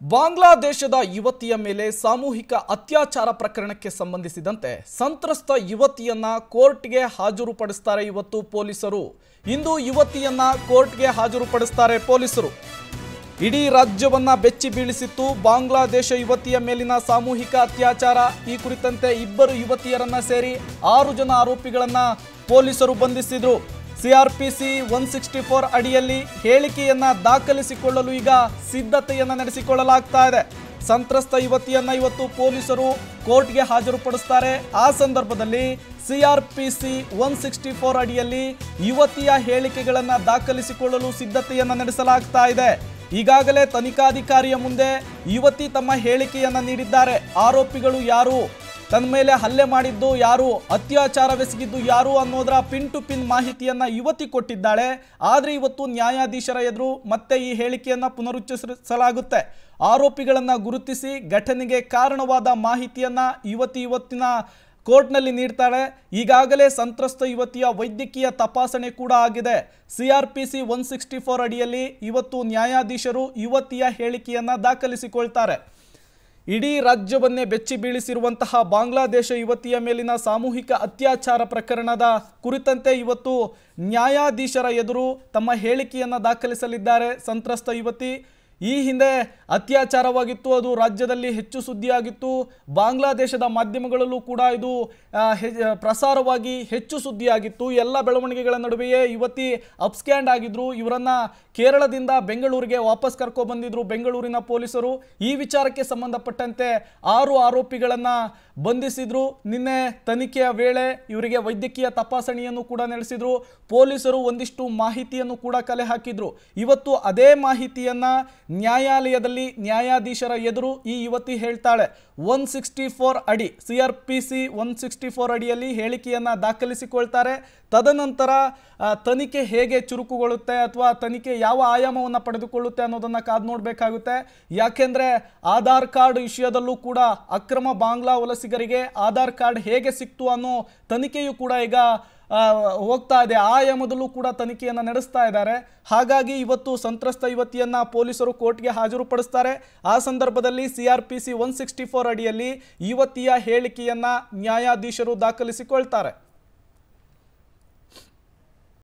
ಬಾಂಗ್ಲಾದೇಶದ ಯುವತಿಯ ಮೇಲೆ ಸಾಮೂಹಿಕ ಅತ್ಯಾಚಾರ ಪ್ರಕರಣಕ್ಕೆ ಸಂಬಂಧಿಸಿದಂತೆ ಸಂತ್ರಸ್ತ ಯುವತಿಯನ್ನ ಕೋರ್ಟ್ಗೆ ಹಾಜರುಪಡಿಸ್ತಾರೆ ಇವತ್ತು ಪೊಲೀಸರು ಇಂದು ಯುವತಿಯನ್ನ ಕೋರ್ಟ್ಗೆ ಹಾಜರುಪಡಿಸ್ತಾರೆ ಪೊಲೀಸರು ಇಡೀ ರಾಜ್ಯವನ್ನ ಬೆಚ್ಚಿ ಬೀಳಿಸಿತ್ತು ಬಾಂಗ್ಲಾದೇಶ ಯುವತಿಯ ಮೇಲಿನ ಸಾಮೂಹಿಕ ಅತ್ಯಾಚಾರ ಈ ಕುರಿತಂತೆ ಇಬ್ಬರು ಯುವತಿಯರನ್ನ ಸೇರಿ ಆರು ಜನ ಆರೋಪಿಗಳನ್ನ ಪೊಲೀಸರು ಬಂಧಿಸಿದ್ರು ಸಿಆರ್ಪಿಸಿ ಒನ್ ಸಿಕ್ಸ್ಟಿ ಫೋರ್ ಅಡಿಯಲ್ಲಿ ಹೇಳಿಕೆಯನ್ನ ದಾಖಲಿಸಿಕೊಳ್ಳಲು ಈಗ ಸಿದ್ಧತೆಯನ್ನ ನಡೆಸಿಕೊಳ್ಳಲಾಗ್ತಾ ಇದೆ ಸಂತ್ರಸ್ತ ಯುವತಿಯನ್ನ ಇವತ್ತು ಪೊಲೀಸರು ಕೋರ್ಟ್ಗೆ ಹಾಜರುಪಡಿಸ್ತಾರೆ ಆ ಸಂದರ್ಭದಲ್ಲಿ ಸಿಆರ್ಪಿಸಿ ಒನ್ ಸಿಕ್ಸ್ಟಿ ಫೋರ್ ಅಡಿಯಲ್ಲಿ ಯುವತಿಯ ಹೇಳಿಕೆಗಳನ್ನ ದಾಖಲಿಸಿಕೊಳ್ಳಲು ಸಿದ್ಧತೆಯನ್ನ ನಡೆಸಲಾಗ್ತಾ ಇದೆ ಈಗಾಗಲೇ ತನಿಖಾಧಿಕಾರಿಯ ಮುಂದೆ ಯುವತಿ ತಮ್ಮ ಹೇಳಿಕೆಯನ್ನ ನೀಡಿದ್ದಾರೆ ಆರೋಪಿಗಳು ಯಾರು ತನ್ನ ಮೇಲೆ ಹಲ್ಲೆ ಮಾಡಿದ್ದು ಯಾರು ಅತ್ಯಾಚಾರವೆಸಗಿದ್ದು ಯಾರು ಅನ್ನೋದರ ಪಿನ್ ಟು ಪಿನ್ ಮಾಹಿತಿಯನ್ನ ಯುವತಿ ಕೊಟ್ಟಿದ್ದಾಳೆ ಆದರೆ ಇವತ್ತು ನ್ಯಾಯಾಧೀಶರ ಎದುರು ಮತ್ತೆ ಈ ಹೇಳಿಕೆಯನ್ನ ಪುನರುಚ್ಚರಿಸಲಾಗುತ್ತೆ ಆರೋಪಿಗಳನ್ನ ಗುರುತಿಸಿ ಘಟನೆಗೆ ಕಾರಣವಾದ ಮಾಹಿತಿಯನ್ನ ಯುವತಿ ಇವತ್ತಿನ ಕೋರ್ಟ್ನಲ್ಲಿ ನೀಡ್ತಾಳೆ ಈಗಾಗಲೇ ಸಂತ್ರಸ್ತ ಯುವತಿಯ ವೈದ್ಯಕೀಯ ತಪಾಸಣೆ ಕೂಡ ಆಗಿದೆ ಸಿಆರ್ಪಿಸಿ ಒನ್ ಸಿಕ್ಸ್ಟಿ ಫೋರ್ ಅಡಿಯಲ್ಲಿ ಇವತ್ತು ನ್ಯಾಯಾಧೀಶರು ಯುವತಿಯ ಹೇಳಿಕೆಯನ್ನ ದಾಖಲಿಸಿಕೊಳ್ತಾರೆ ಇಡೀ ರಾಜ್ಯವನ್ನೇ ಬೆಚ್ಚಿ ಬೀಳಿಸಿರುವಂತಹ ಬಾಂಗ್ಲಾದೇಶ ಯುವತಿಯ ಮೇಲಿನ ಸಾಮೂಹಿಕ ಅತ್ಯಾಚಾರ ಪ್ರಕರಣದ ಕುರಿತಂತೆ ಇವತ್ತು ನ್ಯಾಯಾಧೀಶರ ಎದುರು ತಮ್ಮ ಹೇಳಿಕೆಯನ್ನು ದಾಖಲಿಸಲಿದ್ದಾರೆ ಸಂತ್ರಸ್ತ ಯುವತಿ ಈ ಹಿಂದೆ ಅತ್ಯಾಚಾರವಾಗಿತ್ತು ಅದು ರಾಜ್ಯದಲ್ಲಿ ಹೆಚ್ಚು ಸುದ್ದಿಯಾಗಿತ್ತು ಬಾಂಗ್ಲಾದೇಶದ ಮಾಧ್ಯಮಗಳಲ್ಲೂ ಕೂಡ ಇದು ಆ, ಹೆ- ಪ್ರಸಾರವಾಗಿ ಹೆಚ್ಚು ಸುದ್ದಿಯಾಗಿತ್ತು ಎಲ್ಲ ಬೆಳವಣಿಗೆಗಳ ನಡುವೆಯೇ ಯುವತಿ ಅಪ್ಸ್ಕ್ಯಾಂಡ್ ಆಗಿದ್ರು ಇವರನ್ನ ಕೇರಳದಿಂದ ಬೆಂಗಳೂರಿಗೆ ವಾಪಸ್ ಕರ್ಕೊ ಬಂದಿದ್ರು ಬೆಂಗಳೂರಿನ ಪೊಲೀಸರು ಈ ವಿಚಾರಕ್ಕೆ ಸಂಬಂಧಪಟ್ಟಂತೆ ಆರು ಆರೋಪಿಗಳನ್ನ ಬಂಧಿಸಿದ್ರು ನಿನ್ನೆ ತನಿಖೆಯ ವೇಳೆ ಇವರಿಗೆ ವೈದ್ಯಕೀಯ ತಪಾಸಣೆಯನ್ನು ಕೂಡ ನಡೆಸಿದ್ರು ಪೊಲೀಸರು ಒಂದಿಷ್ಟು ಮಾಹಿತಿಯನ್ನು ಕೂಡ ಕಲೆ ಹಾಕಿದ್ರು ಇವತ್ತು ಅದೇ ಮಾಹಿತಿಯನ್ನ ನ್ಯಾಯಾಲಯದಲ್ಲಿ ನ್ಯಾಯಾಧೀಶರ ಎದುರು ಈ ಯುವತಿ ಹೇಳ್ತಾಳೆ ಒನ್ ಸಿಕ್ಸ್ಟಿ ಫೋರ್ ಅಡಿ C R P C one sixty four ಅಡಿಯಲ್ಲಿ ಹೇಳಿಕೆಯನ್ನ ದಾಖಲಿಸಿಕೊಳ್ತಾರೆ ತದನಂತರ ಆ, ತನಿಖೆ ಹೇಗೆ ಚುರುಕುಗೊಳ್ಳುತ್ತೆ ಅಥವಾ ತನಿಖೆ ಯಾವ ಆಯಾಮವನ್ನು ಪಡೆದುಕೊಳ್ಳುತ್ತೆ ಅನ್ನೋದನ್ನ ಕಾದು ನೋಡಬೇಕಾಗುತ್ತೆ ಯಾಕೆಂದ್ರೆ ಆಧಾರ್ ಕಾರ್ಡ್ ವಿಷಯದಲ್ಲೂ ಕೂಡ ಅಕ್ರಮ ಬಾಂಗ್ಲಾ ವಲಸಿಗರಿಗೆ ಆಧಾರ್ ಕಾರ್ಡ್ ಹೇಗೆ ಸಿಕ್ತು ಅನ್ನೋ ತನಿಖೆಯು ಕೂಡ ಈಗ ಆ, ಹೋಗ್ತಾ ಇದೆ ಆ ಆಯಾಮದಲ್ಲೂ ಕೂಡ ತನಿಖೆಯನ್ನು ನಡೆಸ್ತಾ ಇದ್ದಾರೆ ಹಾಗಾಗಿ ಇವತ್ತು ಸಂತ್ರಸ್ತ ಯುವತಿಯನ್ನ ಪೊಲೀಸರು ಕೋರ್ಟ್ಗೆ ಹಾಜರುಪಡಿಸ್ತಾರೆ ಆ ಸಂದರ್ಭದಲ್ಲಿ C R P C one sixty four ಅಡಿಯಲ್ಲಿ ಯುವತಿಯ ಹೇಳಿಕೆಯನ್ನ ನ್ಯಾಯಾಧೀಶರು ದಾಖಲಿಸಿಕೊಳ್ತಾರೆ